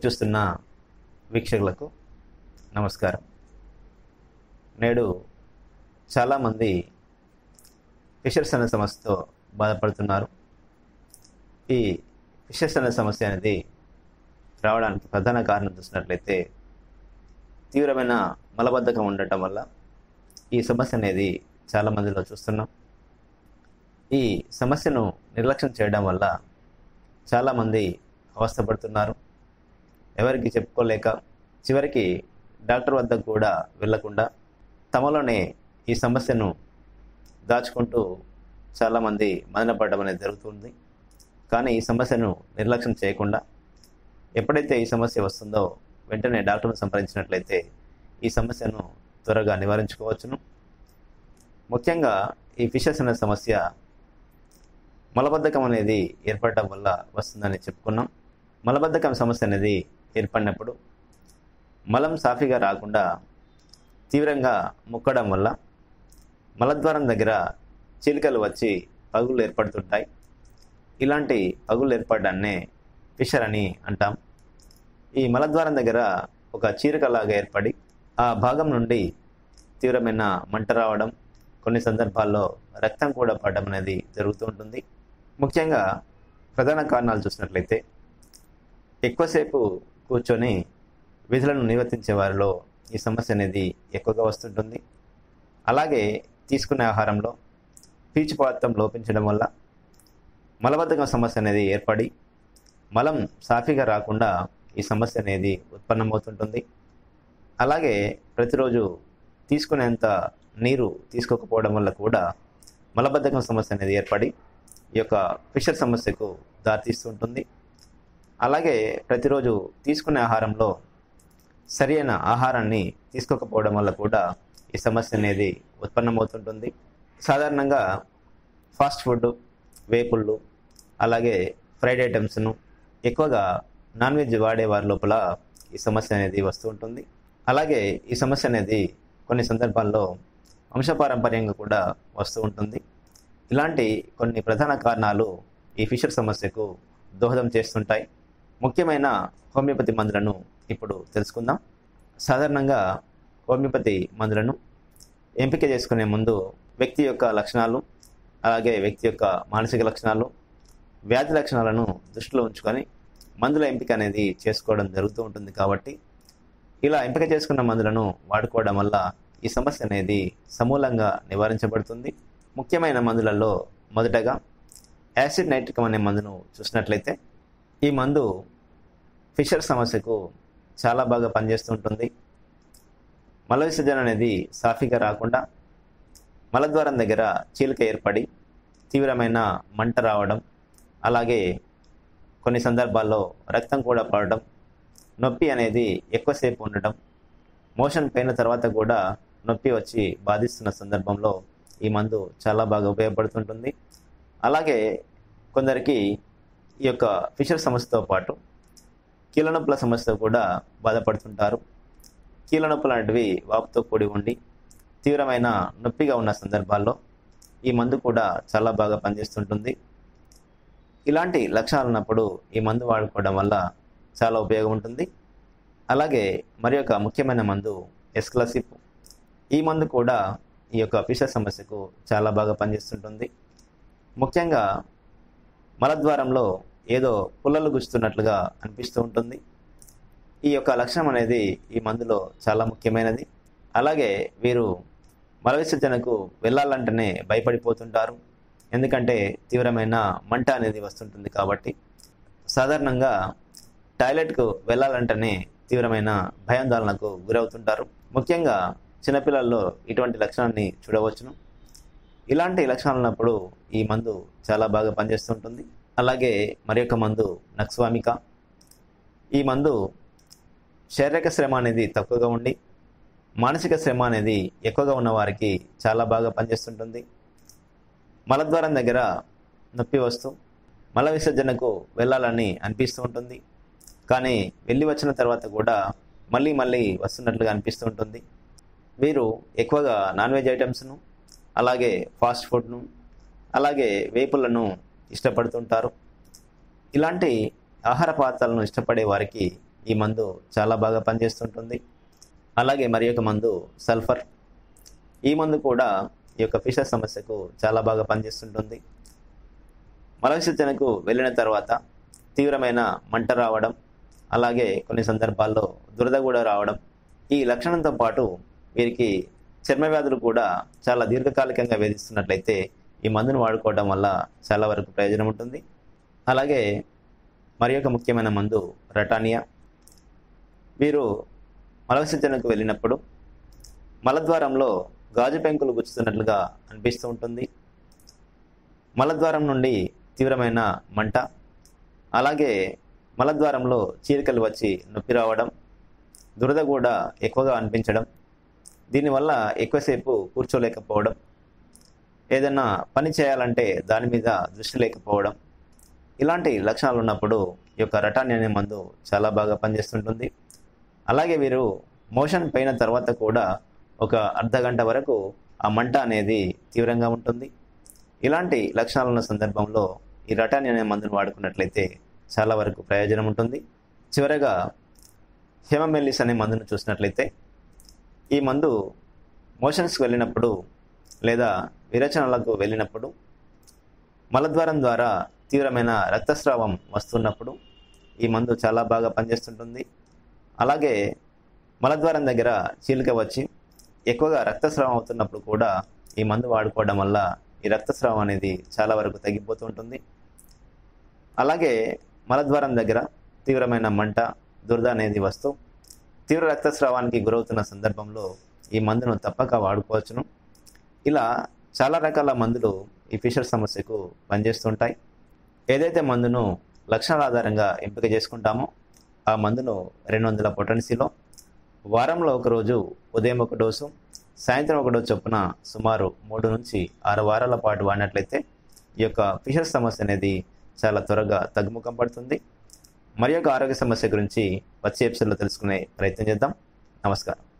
చూస్తున్న వీక్షకులకు నమస్కారం నేడు చాలామంది ఫిషర్స్ అనే సమస్యతో బాధపడుతున్నారు ఈ ఫిషర్స్ అనే సమస్య అనేది రావడానికి ప్రధాన కారణం చూసినట్లయితే తీవ్రమైన మలబద్ధకం ఉండటం వల్ల ఈ సమస్య అనేది చాలా మందిలో చూస్తున్నాం ఈ సమస్యను నిర్లక్ష్యం చేయడం వల్ల చాలామంది అవస్థపడుతున్నారు ఎవరికి చెప్పుకోలేక చివరికి డాక్టర్ వద్దకు కూడా వెళ్ళకుండా తమలోనే ఈ సమస్యను దాచుకుంటూ చాలామంది మదనపడడం అనేది జరుగుతుంది కానీ ఈ సమస్యను నిర్లక్ష్యం చేయకుండా ఎప్పుడైతే ఈ సమస్య వస్తుందో వెంటనే డాక్టర్ను సంప్రదించినట్లయితే ఈ సమస్యను త్వరగా నివారించుకోవచ్చును ముఖ్యంగా ఈ ఫిషెస్ అనే సమస్య మలబద్ధకం అనేది ఏర్పడటం వల్ల వస్తుందని చెప్పుకున్నాం మలబద్ధకం సమస్య అనేది ఏర్పడినప్పుడు మలం సాఫీగా రాకుండా తీవ్రంగా ముక్కడం వల్ల మలద్వారం దగ్గర చీలికలు వచ్చి పగులు ఏర్పడుతుంటాయి ఇలాంటి పగులు ఏర్పడడాన్నే ఫిషర్ అని అంటాం ఈ మలద్వారం దగ్గర ఒక చీరికలాగా ఏర్పడి ఆ భాగం నుండి తీవ్రమైన మంట రావడం కొన్ని సందర్భాల్లో రక్తం కూడా పడడం అనేది జరుగుతూ ఉంటుంది ముఖ్యంగా ప్రధాన కారణాలు చూసినట్లయితే ఎక్కువసేపు కూర్చొని విధులను నిర్వర్తించే వారిలో ఈ సమస్య అనేది ఎక్కువగా వస్తుంటుంది అలాగే తీసుకునే ఆహారంలో పీచు పదార్థం లోపించడం వల్ల మలబద్ధకం సమస్య అనేది ఏర్పడి మలం సాఫీగా రాకుండా ఈ సమస్య అనేది ఉత్పన్నమవుతుంటుంది అలాగే ప్రతిరోజు తీసుకునేంత నీరు తీసుకోకపోవడం వల్ల కూడా మలబద్ధకం సమస్య అనేది ఏర్పడి ఈ యొక్క ఫిషర్ సమస్యకు దారితీస్తుంటుంది అలాగే ప్రతిరోజు తీసుకునే ఆహారంలో సరైన ఆహారాన్ని తీసుకోకపోవడం వల్ల కూడా ఈ సమస్య అనేది ఉత్పన్నమవుతుంటుంది సాధారణంగా ఫాస్ట్ ఫుడ్ వేపుళ్ళు అలాగే ఫ్రైడ్ ఐటమ్స్ను ఎక్కువగా నాన్ వెజ్ వాడే వారి లోపల ఈ సమస్య అనేది వస్తూ ఉంటుంది అలాగే ఈ సమస్య అనేది కొన్ని సందర్భాల్లో వంశపారంపర్యంగా కూడా వస్తూ ఉంటుంది ఇలాంటి కొన్ని ప్రధాన కారణాలు ఈ ఫిషర్ సమస్యకు దోహదం చేస్తుంటాయి ముఖ్యమైన హోమియోపతి మందులను ఇప్పుడు తెలుసుకుందాం సాధారణంగా హోమియోపతి మందులను ఎంపిక చేసుకునే ముందు వ్యక్తి యొక్క లక్షణాలు అలాగే వ్యక్తి యొక్క మానసిక లక్షణాలు వ్యాధి లక్షణాలను దృష్టిలో ఉంచుకొని మందుల ఎంపిక అనేది చేసుకోవడం జరుగుతూ ఉంటుంది కాబట్టి ఇలా ఎంపిక చేసుకున్న మందులను వాడుకోవడం వల్ల ఈ సమస్య అనేది సమూలంగా నివారించబడుతుంది ముఖ్యమైన మందులలో మొదటగా యాసిడ్ నైట్రికం అనే మందును చూసినట్లయితే ఈ మందు ఫిషర్ సమస్యకు చాలా బాగా పనిచేస్తుంటుంది మల విసర్జన అనేది సాఫీగా రాకుండా మలద్వారం దగ్గర చీలిక ఏర్పడి తీవ్రమైన మంట రావడం అలాగే కొన్ని సందర్భాల్లో రక్తం కూడా పడడం నొప్పి అనేది ఎక్కువసేపు ఉండటం మోషన్ పోయిన తర్వాత కూడా నొప్పి వచ్చి బాధిస్తున్న సందర్భంలో ఈ మందు చాలా బాగా ఉపయోగపడుతుంటుంది అలాగే కొందరికి ఈ యొక్క ఫిషర్ సమస్యతో పాటు కీళ్ళనొప్పుల సమస్యతో కూడా బాధపడుతుంటారు కీళ్ళనొప్పులు లాంటివి వాపుతో కూడి ఉండి తీవ్రమైన నొప్పిగా ఉన్న సందర్భాల్లో ఈ మందు కూడా చాలా బాగా పనిచేస్తుంటుంది ఇలాంటి లక్షణాలు ఉన్నప్పుడు ఈ మందు వాడుకోవడం వల్ల చాలా ఉపయోగం ఉంటుంది అలాగే మరి ఒక ముఖ్యమైన మందు ఎస్క్లసిప్ ఈ మందు కూడా ఈ యొక్క ఫిషర్ సమస్యకు చాలా బాగా పనిచేస్తుంటుంది ముఖ్యంగా మలద్వారంలో ఏదో పుల్లలు గుచ్చుతున్నట్లుగా అనిపిస్తూ ఉంటుంది ఈ యొక్క లక్షణం అనేది ఈ మందులో చాలా ముఖ్యమైనది అలాగే వీరు మల విసర్జనకు వెళ్ళాలంటేనే భయపడిపోతుంటారు ఎందుకంటే తీవ్రమైన మంట అనేది వస్తుంటుంది కాబట్టి సాధారణంగా టాయిలెట్కు వెళ్ళాలంటేనే తీవ్రమైన భయాందోళనకు గురవుతుంటారు ముఖ్యంగా చిన్నపిల్లల్లో ఇటువంటి లక్షణాన్ని చూడవచ్చును ఇలాంటి లక్షణాలు ఉన్నప్పుడు ఈ మందు చాలా బాగా పనిచేస్తుంటుంది అలాగే మరి యొక్క మందు నక్స్వామిక ఈ మందు శారీరక శ్రమ అనేది తక్కువగా ఉండి మానసిక శ్రమ అనేది ఎక్కువగా ఉన్న వారికి చాలా బాగా పనిచేస్తుంటుంది మలద్వారం దగ్గర నొప్పి వస్తూ మల విసర్జనకు వెళ్ళాలని అనిపిస్తూ ఉంటుంది కానీ వెళ్ళి వచ్చిన తర్వాత కూడా మళ్ళీ మళ్ళీ వస్తున్నట్లుగా అనిపిస్తూ ఉంటుంది వీరు ఎక్కువగా నాన్ వెజ్ ఐటమ్స్ను అలాగే ఫాస్ట్ ఫుడ్ను అలాగే వేపులను ఇష్టపడుతుంటారు ఇలాంటి ఆహార పదార్థాలను ఇష్టపడే వారికి ఈ మందు చాలా బాగా పనిచేస్తుంటుంది అలాగే మరి యొక్క మందు సల్ఫర్ ఈ మందు కూడా ఈ యొక్క ఫిషర్ సమస్యకు చాలా బాగా పనిచేస్తుంటుంది మలవిసర్జనకు వెళ్ళిన తర్వాత తీవ్రమైన మంట రావడం అలాగే కొన్ని సందర్భాల్లో దురద కూడా రావడం ఈ లక్షణంతో పాటు వీరికి చర్మ వ్యాధులు కూడా చాలా దీర్ఘకాలికంగా వేధిస్తున్నట్లయితే ఈ మందును వాడుకోవడం వల్ల చాలా వరకు ప్రయోజనం ఉంటుంది అలాగే మరి ఒక ముఖ్యమైన మందు రటానియా వీరు మలవిసర్జనకు వెళ్ళినప్పుడు మలద్వారంలో గాజు పెంకులు గుచ్చుతున్నట్లుగా అనిపిస్తూ ఉంటుంది మలద్వారం నుండి తీవ్రమైన మంట అలాగే మలద్వారంలో చీలికలు వచ్చి నొప్పి రావడం దురద కూడా ఎక్కువగా అనిపించడం దీనివల్ల ఎక్కువసేపు కూర్చోలేకపోవడం ఏదైనా పని చేయాలంటే దాని మీద దృష్టి లేకపోవడం ఇలాంటి లక్షణాలు ఉన్నప్పుడు ఈ యొక్క రటాని అనే మందు చాలా బాగా పనిచేస్తుంటుంది అలాగే వీరు మోషన్ పోయిన తర్వాత కూడా ఒక అర్ధ గంట వరకు ఆ మంట అనేది తీవ్రంగా ఉంటుంది ఇలాంటి లక్షణాలు ఉన్న సందర్భంలో ఈ రటాని అనే మందును వాడుకున్నట్లయితే చాలా వరకు ప్రయోజనం ఉంటుంది చివరగా హెమమెల్లిస్ అనే మందును చూసినట్లయితే ఈ మందు మోషన్స్కి వెళ్ళినప్పుడు లేదా విరచనలకు వెళ్ళినప్పుడు మలద్వారం ద్వారా తీవ్రమైన రక్తస్రావం వస్తున్నప్పుడు ఈ మందు చాలా బాగా పనిచేస్తుంటుంది అలాగే మలద్వారం దగ్గర చీలిక వచ్చి ఎక్కువగా రక్తస్రావం అవుతున్నప్పుడు కూడా ఈ మందు వాడుకోవడం వల్ల ఈ రక్తస్రావం అనేది చాలా వరకు తగ్గిపోతూ ఉంటుంది అలాగే మలద్వారం దగ్గర తీవ్రమైన మంట దురద అనేది వస్తూ తీవ్ర రక్తస్రావానికి గురవుతున్న సందర్భంలో ఈ మందును తప్పక వాడుకోవచ్చును ఇలా చాలా రకాల మందులు ఈ ఫిషర్ సమస్యకు పనిచేస్తుంటాయి ఏదైతే మందును లక్షణాల ఆధారంగా ఎంపిక చేసుకుంటామో ఆ మందును రెండు వందల పొటెన్సీలో వారంలో ఒక రోజు ఉదయం ఒక డోసు సాయంత్రం ఒక డోసు చొప్పున సుమారు మూడు నుంచి ఆరు వారాల పాటు వాడినట్లయితే ఈ యొక్క ఫిషర్ సమస్య అనేది చాలా త్వరగా తగ్గుముఖం పడుతుంది మరి యొక్క ఆరోగ్య సమస్య గురించి వచ్చే ఎపిసోడ్లో తెలుసుకునే ప్రయత్నం చేద్దాం నమస్కారం